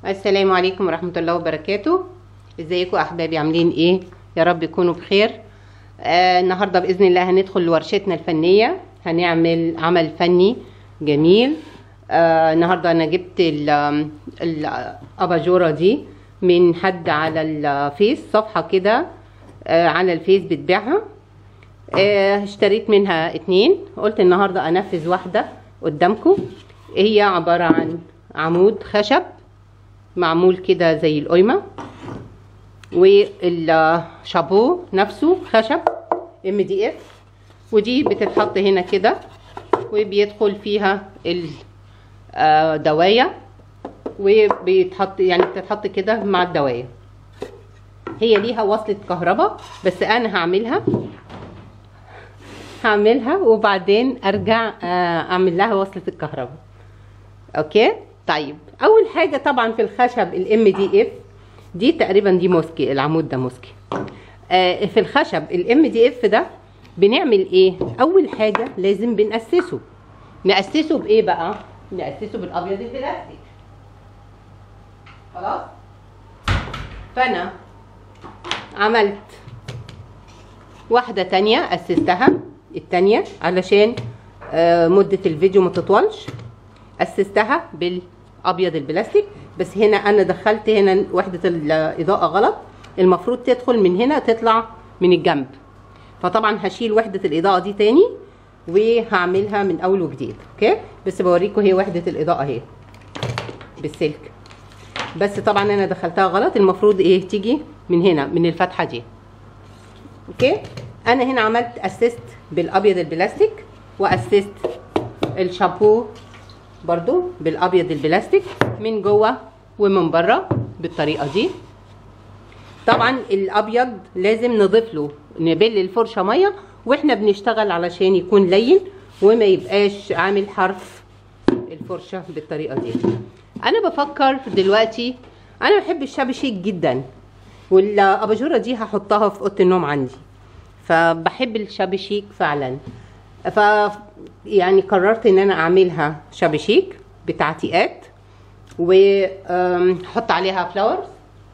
السلام عليكم ورحمة الله وبركاته ازيكم احبابي عاملين ايه يا رب يكونوا بخير آه النهارده باذن الله هندخل لورشتنا الفنيه هنعمل عمل فني جميل آه النهارده انا جبت ال- الاباجوره دي من حد على الفيس صفحه كده آه على الفيس بتبيعها آه اشتريت منها اتنين قلت النهارده انفذ واحده قدامكم هي عباره عن عمود خشب معمول كده زي القيمه والشابو نفسه خشب ام دي اف ودي بتتحط هنا كده وبيدخل فيها الدوايه وبيتحط يعني بتتحط كده مع الدوايه هي ليها وصلة كهرباء بس انا هعملها هعملها وبعدين ارجع اعمل لها وصلة الكهرباء اوكي طيب اول حاجة طبعا في الخشب الام دي اف دي تقريبا دي موسكي العمود ده موسكي آه في الخشب الام دي اف ده بنعمل ايه اول حاجة لازم بنأسسه نأسسه بايه بقى نأسسه بالابيض البلاستيك خلاص فانا عملت واحدة تانية أسستها التانية علشان آه مدة الفيديو ما تطولش أسستها بالأبيض البلاستيك بس هنا أنا دخلت هنا وحدة الإضاءة غلط المفروض تدخل من هنا تطلع من الجنب فطبعا هشيل وحدة الإضاءة دي تاني وهعملها من أول وجديد أوكي بس بوريكم هي وحدة الإضاءة اهي بالسلك بس طبعا أنا دخلتها غلط المفروض إيه تيجي من هنا من الفتحة دي اوكي انا هنا عملت اسست بالابيض البلاستيك واسست الشامبو برضو بالابيض البلاستيك من جوه ومن بره بالطريقه دي طبعا الابيض لازم نضيف له نبل الفرشه ميه واحنا بنشتغل علشان يكون لين وما يبقاش عامل حرف الفرشه بالطريقه دي انا بفكر دلوقتي انا بحب الشبشيك جدا والاباجوره دي هحطها في اوضه النوم عندي فبحب الشبشيك فعلا ف يعني قررت ان انا اعملها شبشيك بتعتيقات واحط عليها فلاورز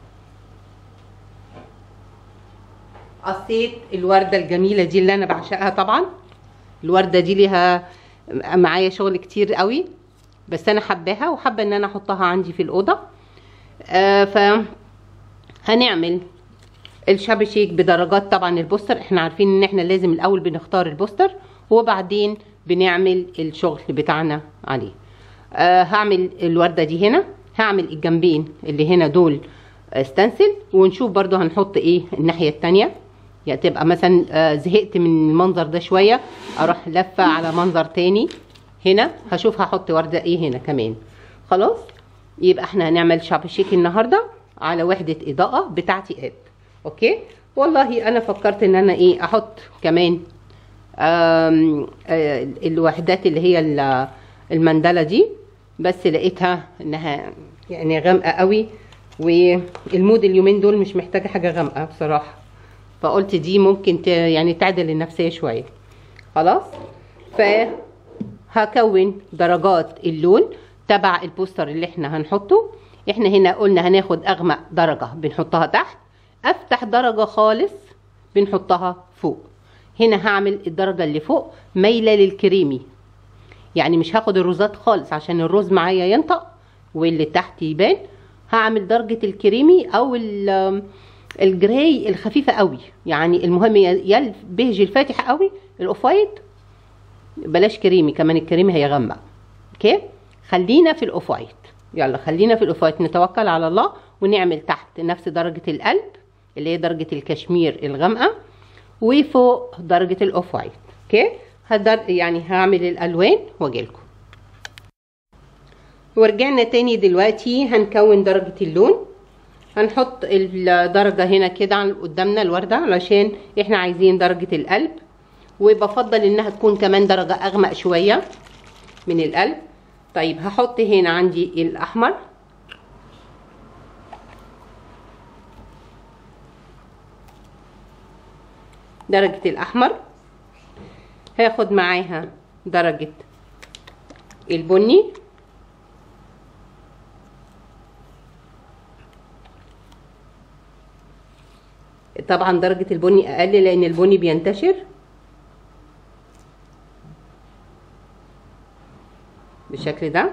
قصيت الورده الجميله دي اللي انا بعشقها طبعا الورده دي ليها معايا شغل كتير قوي بس انا حباها وحابه ان انا احطها عندي في الاوضه آه ف هنعمل الشبشيك بدرجات طبعا البوستر احنا عارفين ان احنا لازم الاول بنختار البوستر وبعدين بنعمل الشغل بتاعنا عليه آه هعمل الوردة دي هنا هعمل الجنبين اللي هنا دول استنسل ونشوف برضو هنحط ايه الناحية التانية يعني تبقى مثلا آه زهقت من المنظر ده شوية اروح لفة على منظر تاني هنا هشوف هحط وردة ايه هنا كمان خلاص يبقى احنا هنعمل شبشيك النهارده على وحدة إضاءة بتاعتي اب اوكي والله انا فكرت ان انا ايه احط كمان آم آه الوحدات اللي هي المندلة دي بس لقيتها انها يعني غامقة قوي والمود اليومين دول مش محتاجة حاجة غامقة بصراحة فقلت دي ممكن يعني تعدل النفسية شوية خلاص فهكون درجات اللون تبع البوستر اللي احنا هنحطه احنا هنا قلنا هناخد اغمق درجة بنحطها تحت افتح درجة خالص بنحطها فوق هنا هعمل الدرجة اللي فوق مايلة للكريمي يعني مش هاخد الروزات خالص عشان الروز معايا ينطق واللي تحت يبان هعمل درجة الكريمي او الجراي الخفيفة قوي يعني المهم يا البيج الفاتح قوي الاوف وايت بلاش كريمي كمان الكريمي هيغمق اوكي خلينا في الاوف وايت يلا خلينا في الاوف وايت نتوكل على الله ونعمل تحت نفس درجة القلب اللي هي درجة الكشمير الغامقة وفوق درجة الاوف وايت اوكي هدر يعني هعمل الالوان واجيلكم ورجعنا تاني دلوقتي هنكون درجة اللون هنحط الدرجة هنا كده قدامنا الوردة علشان احنا عايزين درجة القلب وبفضل انها تكون كمان درجة اغمق شوية من القلب طيب هحط هنا عندي الاحمر درجة الاحمر هاخد معاها درجة البني طبعا درجة البني اقل لان البني بينتشر بالشكل ده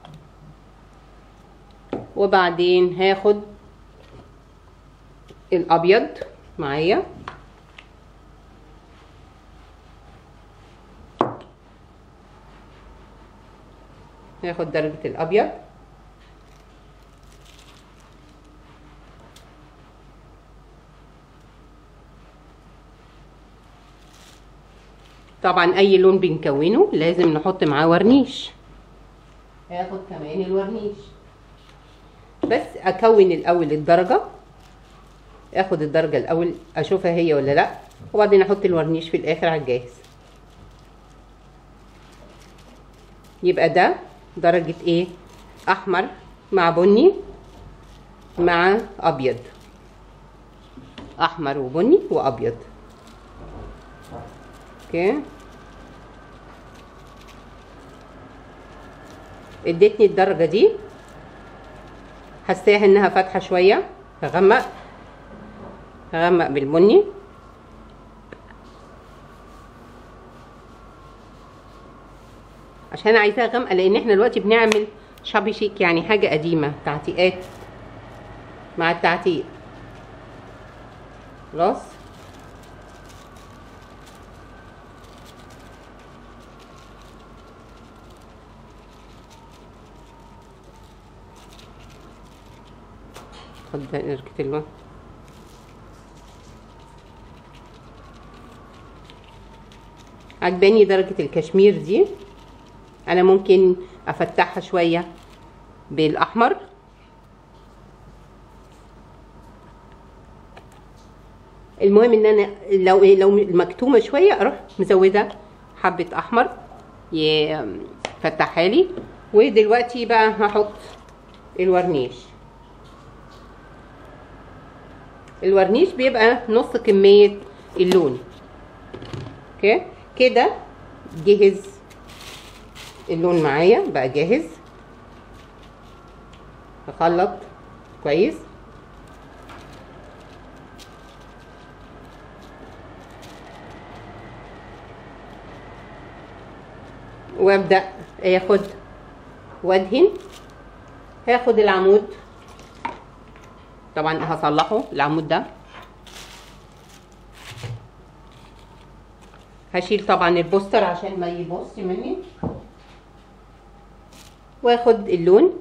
وبعدين هاخد الابيض معايا هاخد درجة الابيض طبعا اي لون بنكونه لازم نحط معاه ورنيش هاخد كمان الورنيش بس اكون الاول الدرجه اخد الدرجه الاول اشوفها هي ولا لا وبعدين احط الورنيش في الاخر على الجاهز يبقى ده درجه ايه احمر مع بني مع ابيض احمر وبني وابيض اوكي ادتني الدرجه دي حساها انها فاتحه شويه هغمق هغمق بالبني عشان عايزاها غامقه لان احنا دلوقتي بنعمل شابي شيك يعني حاجه قديمه تعتيقات مع التعتيق خلاص خد درجة الوان عجباني درجة الكشمير دي انا ممكن افتحها شوية بالاحمر المهم ان انا لو لو مكتومة شوية اروح مزودة حبة احمر يفتحها لي ودلوقتي بقى هحط الورنيش الورنيش بيبقى نص كمية اللون اوكي كده جهز اللون معايا بقى جاهز هخلط كويس وابدا اخد وادهن هاخد العمود طبعا هصلحه العمود ده هشيل طبعا البوستر عشان ما يبص مني واخد اللون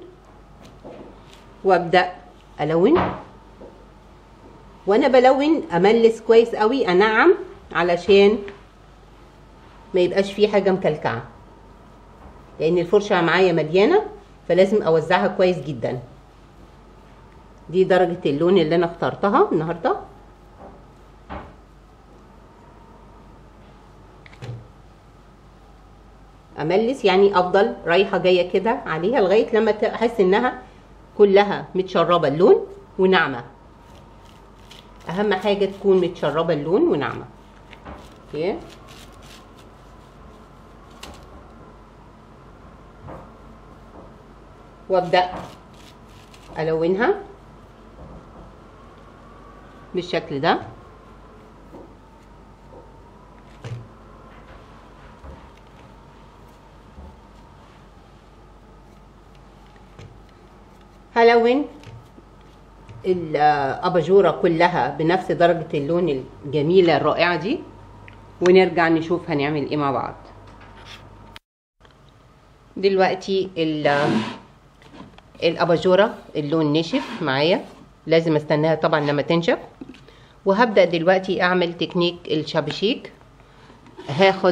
وابدا الون وانا بلون املس كويس قوي انعم علشان ما يبقاش فيه حاجه مكلكعه لان الفرشه معايا مليانه فلازم اوزعها كويس جدا دي درجة اللون اللي انا اخترتها النهاردة املس يعني افضل رايحة جاية كده عليها لغاية لما احس انها كلها متشربة اللون وناعمة اهم حاجة تكون متشربة اللون وناعمة اوكي وابدأ الونها بالشكل ده هلون الاباجوره كلها بنفس درجه اللون الجميله الرائعه دي ونرجع نشوف هنعمل ايه مع بعض دلوقتي الاباجوره اللون نشف معايا لازم استناها طبعا لما تنشف وهبدا دلوقتي اعمل تكنيك الشابشيك هاخد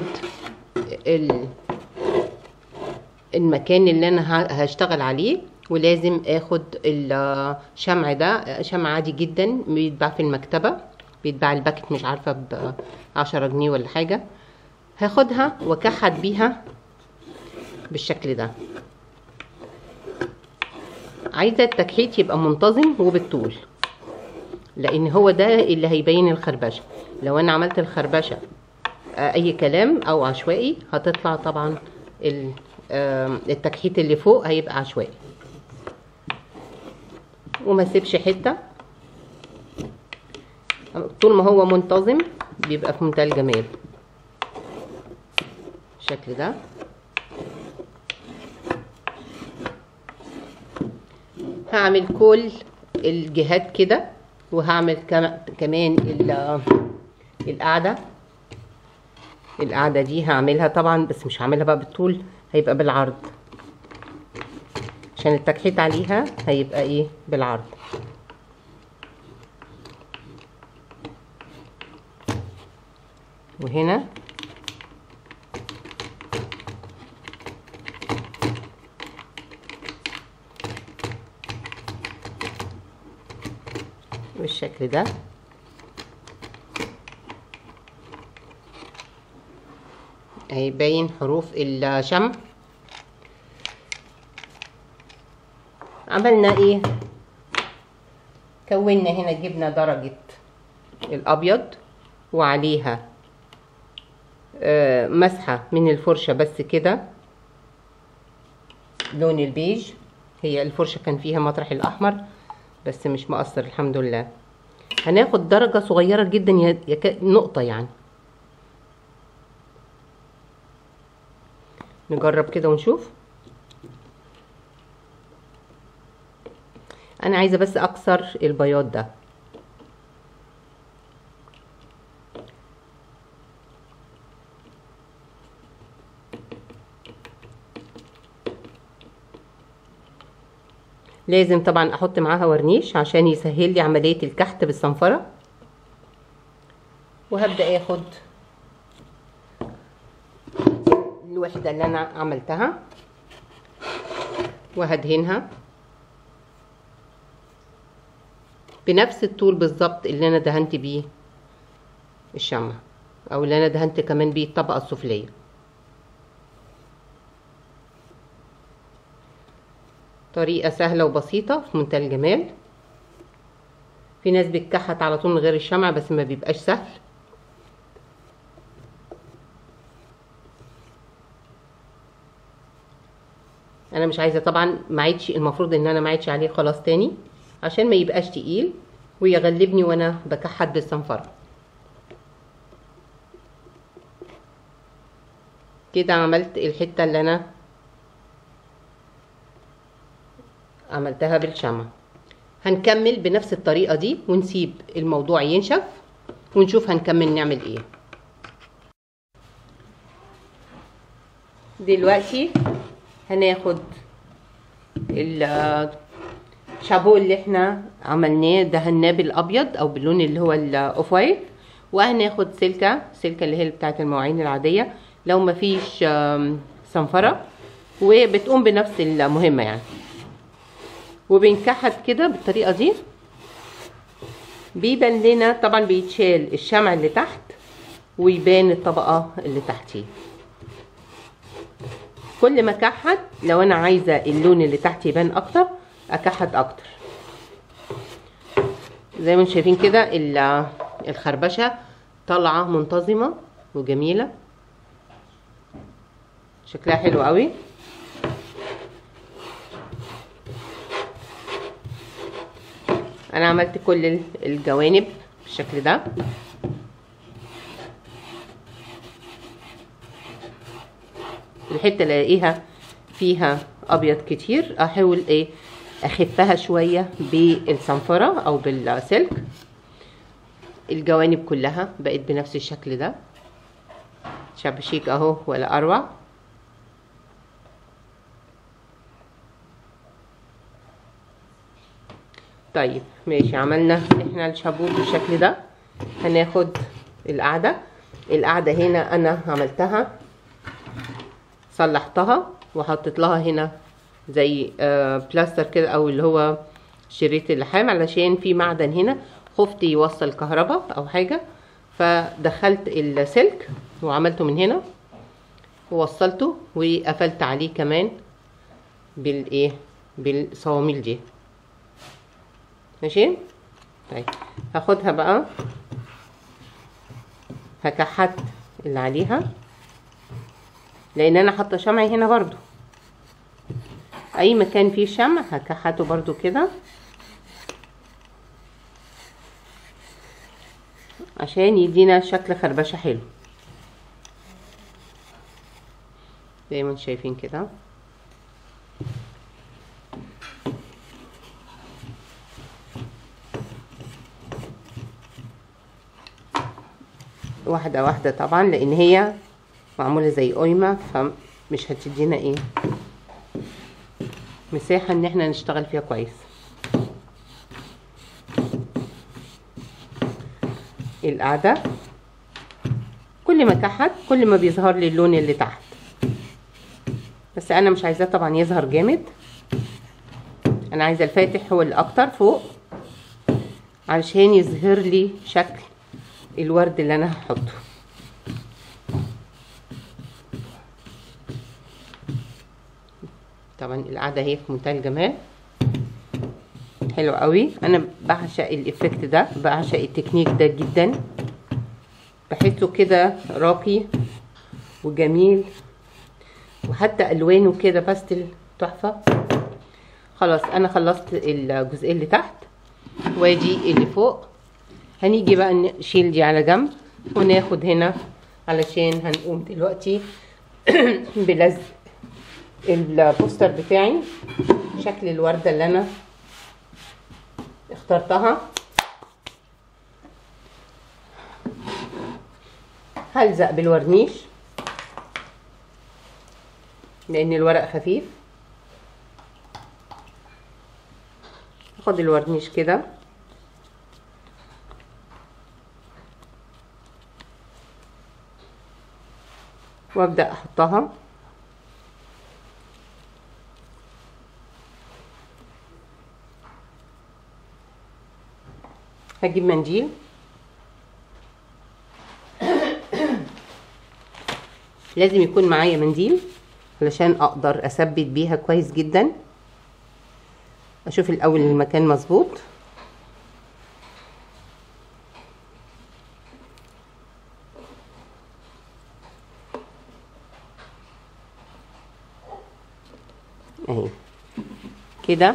المكان اللي انا هشتغل عليه ولازم اخد الشمع ده شمع عادي جدا بيتباع في المكتبة بيتباع الباكت مش عارفة بعشرة جنيه ولا حاجة هاخدها واكحت بيها بالشكل ده عايزة التكحيت يبقى منتظم وبالطول لان هو ده اللي هيبين الخربشة لو انا عملت الخربشة اي كلام او عشوائي هتطلع طبعا التكحيت اللي فوق هيبقى عشوائي وما سيبش حته طول ما هو منتظم بيبقى في منتهى الجمال بالشكل ده هعمل كل الجهات كده وهعمل كم- كمان ال- القعدة القعدة دي هعملها طبعا بس مش هعملها بقى بالطول هيبقى بالعرض عشان التكحيت عليها هيبقى ايه بالعرض وهنا بالشكل ده اهي باين حروف الشمع عملنا ايه كونا هنا جبنا درجة الابيض وعليها آه، مسحة من الفرشة بس كده لون البيج هي الفرشة كان فيها مطرح الأحمر بس مش مقصر الحمد لله هناخد درجة صغيرة جدا يا- يكا- نقطة يعني نجرب كده ونشوف أنا عايزة بس أكسر البياض ده لازم طبعا احط معاها ورنيش عشان يسهل لي عملية الكحت بالصنفرة وهبدأ اخد الوحدة اللي انا عملتها وهدهنها بنفس الطول بالظبط اللي انا دهنت بيه الشمع او اللي انا دهنت كمان بيه الطبقة السفلية طريقة سهلة وبسيطة في منتهى الجمال في ناس بتكحت على طول من غير الشمع بس ما بيبقاش سهل انا مش عايزه طبعا ما عيدش المفروض ان انا ما عيدش عليه خلاص تاني عشان ما يبقاش تقيل ويغلبني وانا بكحت بالصنفره كده عملت الحته اللي انا عملتها بالشمع هنكمل بنفس الطريقة دي ونسيب الموضوع ينشف ونشوف هنكمل نعمل ايه دلوقتي هناخد الشابو اللي احنا عملناه دهناه بالابيض او باللون اللي هو الاوف وايت وهناخد سلكة سلكة اللي هي بتاعت المواعين العادية لو مفيش آم، صنفرة وبتقوم بنفس المهمة يعني وبنكحت كده بالطريقه دي بيبان لنا طبعا بيتشال الشمع اللي تحت ويبان الطبقه اللي تحتيه كل ما كحت لو انا عايزه اللون اللي تحت يبان اكتر اكحت اكتر زي ما انتم شايفين كده ال- الخربشه طالعه منتظمه وجميله شكلها حلو قوي انا عملت كل ال- الجوانب بالشكل ده الحته اللي الاقيها فيها ابيض كتير احاول ايه اخفها شويه بالصنفره او بالسلك الجوانب كلها بقت بنفس الشكل ده شبشيك اهو ولا اروع طيب ماشي عملنا احنا الشابوت بالشكل ده هناخد القعدة القعدة هنا انا عملتها صلحتها وحطيت لها هنا زي آه بلاستر كده او اللي هو شريط اللحام علشان في معدن هنا خفت يوصل كهرباء او حاجة فدخلت السلك وعملته من هنا ووصلته وقفلت عليه كمان بالايه بالصواميل دي ماشي طيب هاخدها بقى هكحت اللي عليها لان انا حاطه شمعي هنا برضو اي مكان فيه شمع هكحته برضو كده عشان يدينا شكل خربشة حلو زي ما انتم شايفين كده واحدة واحدة طبعا لان هي معمولة زي قايمة فمش هتدينا ايه مساحة ان احنا نشتغل فيها كويس القعدة كل ما كحت كل ما بيظهر لي اللون اللي تحت بس انا مش عايزاه طبعا يظهر جامد انا عايزه الفاتح هو اللي اكتر فوق علشان يظهر لي شكل الورد اللي انا هحطه طبعا القعده هي في منتهى الجمال حلو قوي انا بعشق الايفكت ده بعشق التكنيك ده جدا بحسه كده راقي وجميل وحتى الوانه كده باستل تحفه خلاص انا خلصت الجزء اللي تحت وادي اللي فوق هنيجي بقى نشيل دي على جنب وناخد هنا علشان هنقوم دلوقتي بلزق البوستر بتاعي شكل الوردة اللي انا اخترتها هلزق بالورنيش لان الورق خفيف اخد الورنيش كده وابدا احطها هجيب منديل لازم يكون معايا منديل علشان اقدر اثبت بيها كويس جدا اشوف الاول المكان مظبوط اهي كده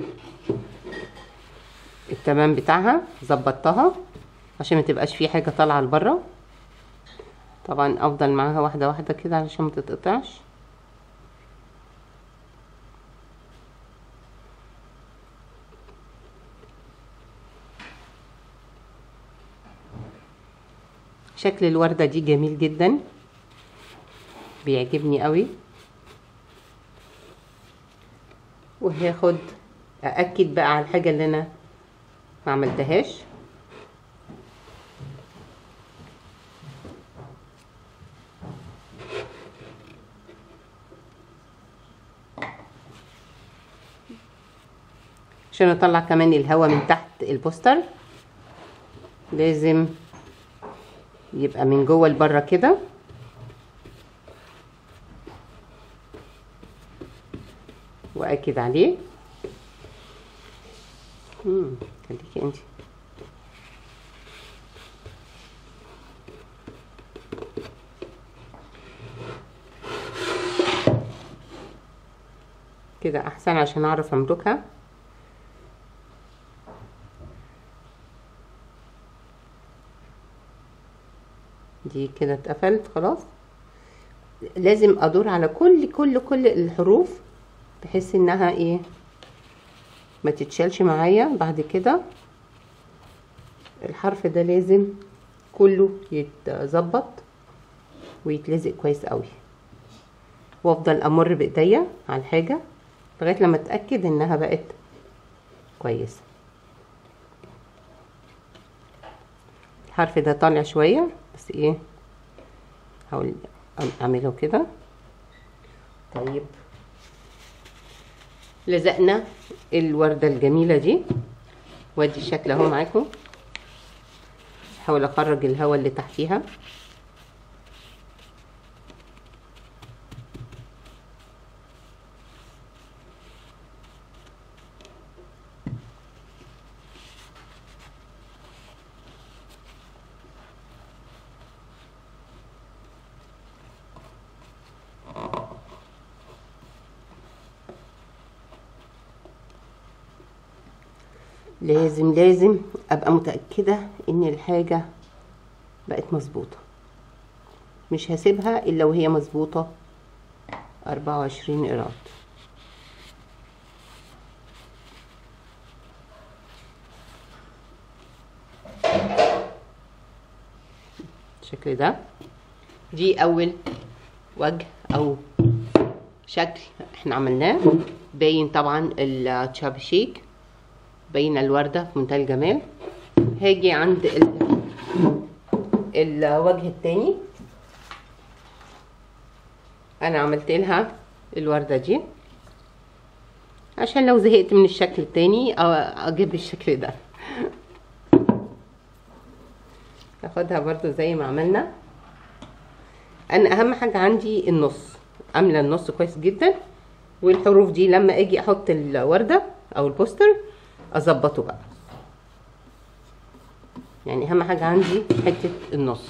التمام بتاعها ظبطتها عشان ما تبقاش في حاجه طالعه لبره طبعا افضل معاها واحده واحده كده علشان ما تتقطعش شكل الوردة دي جميل جدا بيعجبني قوي وهاخد أأكد بقى على الحاجة اللي أنا ما عملتهاش عشان اطلع كمان الهواء من تحت البوستر لازم يبقى من جوه لبره كده واكد عليه امم خليكي انت كده احسن عشان اعرف املكها دي كده اتقفلت خلاص لازم ادور على كل كل كل الحروف بحيث انها ايه ما تتشالش معايا بعد كده الحرف ده لازم كله يتظبط ويتلزق كويس قوي وافضل امر بايديا على الحاجه لغايه لما اتاكد انها بقت كويسه الحرف ده طالع شويه بس ايه هحاول اعمله كده طيب لزقنا الوردة الجميلة دي وادي الشكل اهو معاكم احاول اخرج الهواء اللي تحتيها لازم لازم ابقى متأكدة ان الحاجة بقت مظبوطة مش هسيبها الا وهي مظبوطة اربعة وعشرين ايراد الشكل ده دي اول وجه او شكل احنا عملناه باين طبعا التشابشيك باين الوردة في منتهى الجمال هاجي عند ال... الوجه التاني انا عملت لها الوردة دي عشان لو زهقت من الشكل التاني اجيب الشكل ده اخدها برضو زي ما عملنا انا اهم حاجة عندي النص املى النص كويس جدا والحروف دي لما اجي احط الوردة او البوستر اظبطه بقى يعني اهم حاجة عندي حتة النص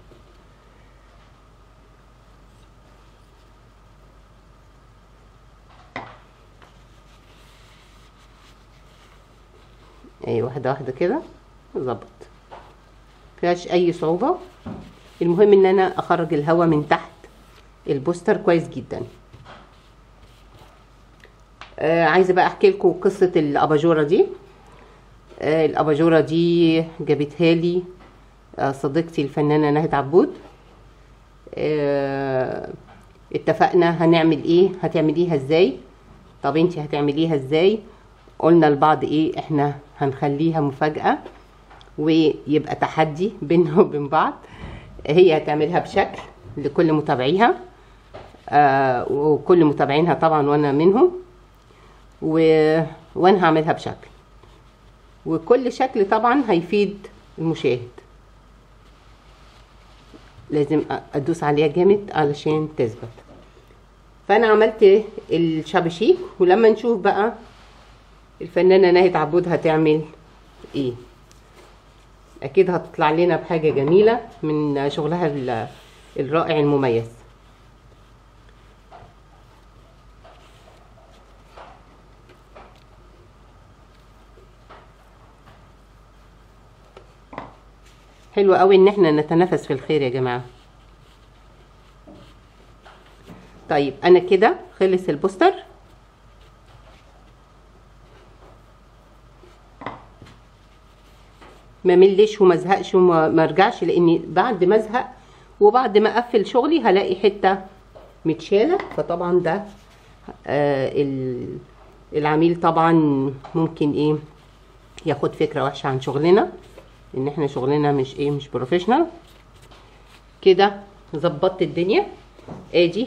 اي واحدة واحدة كده ظبط مفيهاش اي صعوبة المهم ان انا اخرج الهواء من تحت البوستر كويس جدا آه عايزه بقى احكي لكم قصه الاباجوره دي آه الاباجوره دي جابتها لي آه صديقتي الفنانه نهد عبود آه اتفقنا هنعمل ايه هتعمليها ازاي طب انتي هتعمليها ازاي قلنا لبعض ايه احنا هنخليها مفاجاه ويبقى تحدي بيننا وبين بعض هي هتعملها بشكل لكل متابعيها آه وكل متابعينها طبعا وانا منهم و... وانا هعملها بشكل وكل شكل طبعا هيفيد المشاهد لازم ادوس عليها جامد علشان تثبت فانا عملت الشابشيك ولما نشوف بقى الفنانة ناهد عبود هتعمل ايه اكيد هتطلع لنا بحاجة جميلة من شغلها الرائع المميز حلو قوي ان احنا نتنافس في الخير يا جماعة طيب انا كده خلص البوستر ما ملش وما ازهقش وما ارجعش لاني بعد ما ازهق وبعد ما اقفل شغلي هلاقي حته متشاله فطبعا ده آه العميل طبعا ممكن ايه ياخد فكره وحشه عن شغلنا ان احنا شغلنا مش ايه مش بروفيشنال كده ظبطت الدنيا ادي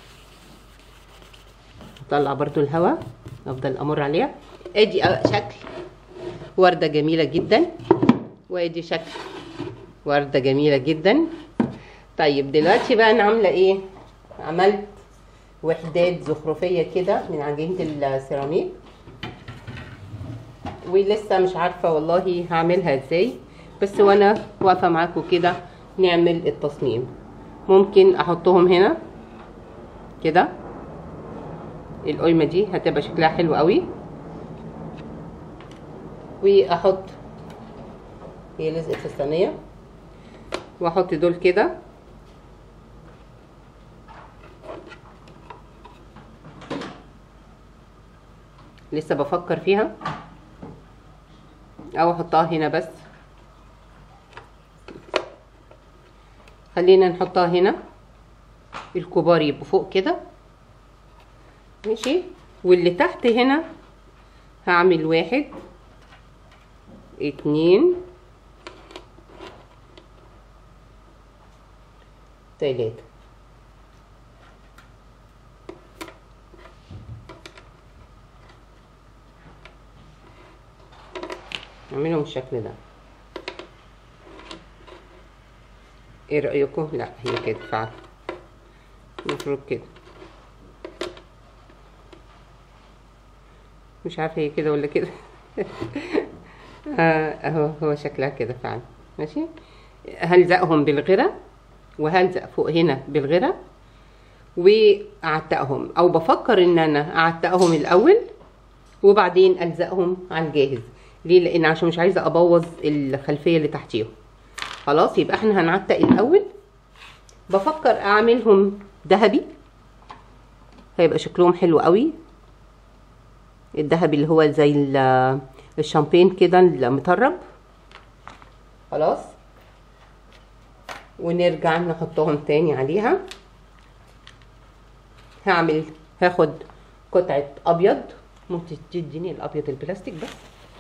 اطلع برضو الهواء افضل امر عليها ادي شكل ورده جميله جدا وادي شكل ورده جميله جدا طيب دلوقتي بقى انا عامله ايه عملت وحدات زخرفيه كده من عجينه السيراميك ولسه مش عارفه والله هعملها ازاي بس وانا واقفه معاكم كده نعمل التصميم ممكن احطهم هنا كده القيمه دي هتبقى شكلها حلو قوي واحط هي لزقت في الصينيه واحط دول كده لسه بفكر فيها او احطها هنا بس خلينا نحطها هنا الكبار يبقوا فوق كده ماشي واللي تحت هنا هعمل واحد اتنين تلاتة نعملهم بالشكل ده ايه رأيكم لا هي كده فعلا المفروض كده مش عارفه هي كده ولا كده آه، اهو هو شكلها كده فعلا ماشي هلزقهم بالغرة وهلزق فوق هنا بالغرة واعتقهم او بفكر ان انا اعتقهم الاول وبعدين الزقهم على الجاهز ليه لان عشان مش عايزه ابوظ الخلفيه اللي تحتيهم خلاص يبقى احنا هنعتق الاول بفكر اعملهم ذهبي هيبقى شكلهم حلو قوي الذهبي اللي هو زي ال- الشامبين كده المطرب خلاص ونرجع نحطهم تاني عليها هعمل هاخد قطعة ابيض ممكن تديني الابيض البلاستيك بس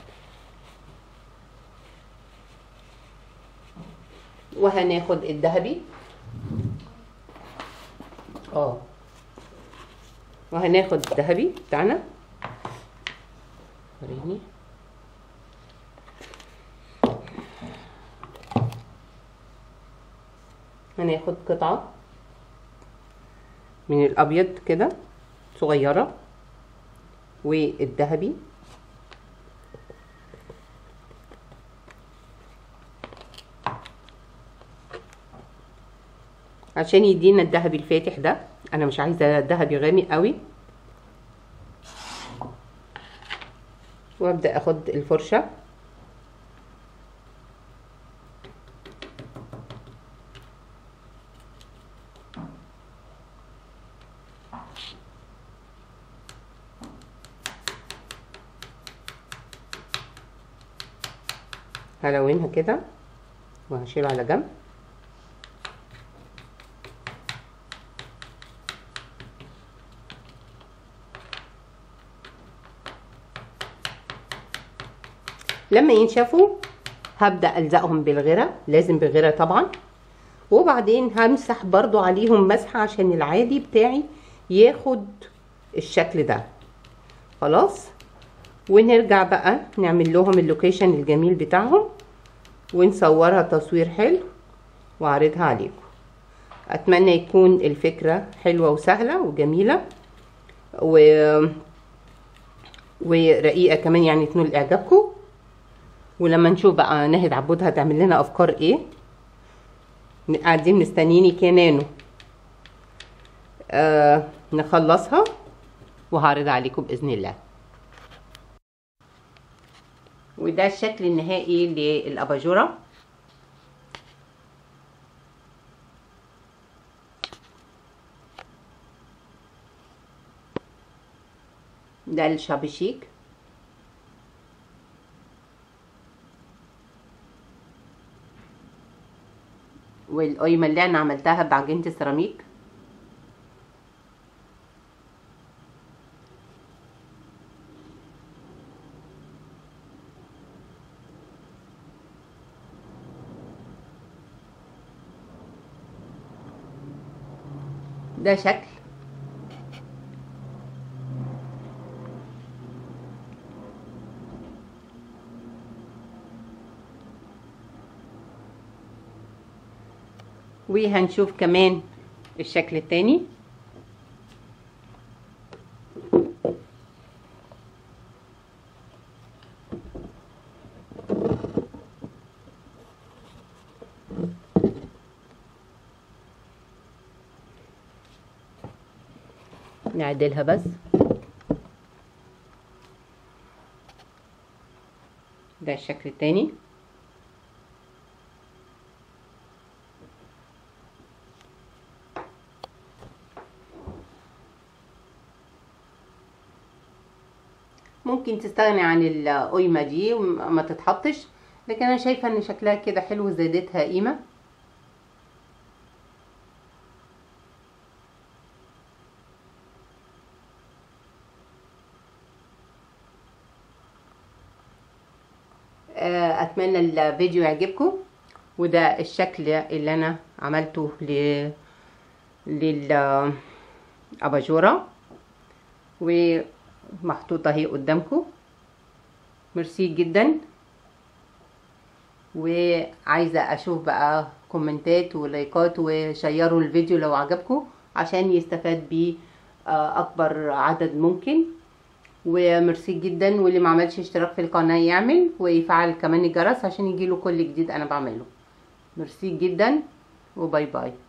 وهناخد الذهبي اه وهناخد الذهبي بتاعنا وريني هناخد قطعة من الأبيض كده صغيرة والذهبي عشان يدينا الذهبي الفاتح ده انا مش عايزه ذهبي غامق قوي وابدا اخد الفرشه هلونها كده وهشيله على جنب لما ينشفوا هبدأ ألزقهم بالغيرة لازم بغيرة طبعا وبعدين همسح برضو عليهم مسحة عشان العادي بتاعي ياخد الشكل ده خلاص ونرجع بقى نعمل لهم اللوكيشن الجميل بتاعهم ونصورها تصوير حلو واعرضها عليكم اتمنى يكون الفكرة حلوة وسهلة وجميلة و... ورقيقة كمان يعني تنول اعجابكم ولما نشوف بقى ناهد عبود هتعمل لنا افكار ايه قاعدين مستنيني كنانو آه نخلصها وهعرضها عليكم باذن الله وده الشكل النهائي للاباجوره ده الشابشيك والقيمة اللي انا عملتها بعجينة السيراميك ده شكل وهنشوف كمان الشكل التاني نعدلها بس ده الشكل التاني ممكن تستغني عن القيمة دي وما تتحطش لكن انا شايفة ان شكلها كده حلو زادتها قيمة اتمنى الفيديو يعجبكم وده الشكل اللي انا عملته ل للاباجوره ومحطوطه اهي قدامكم ميرسي جدا وعايزه اشوف بقى كومنتات ولايكات وشيروا الفيديو لو عجبكم عشان يستفاد بيه اكبر عدد ممكن وميرسي جدا واللي ما عملش اشتراك في القناه يعمل ويفعل كمان الجرس عشان يجيله كل جديد انا بعمله ميرسي جدا وباي باي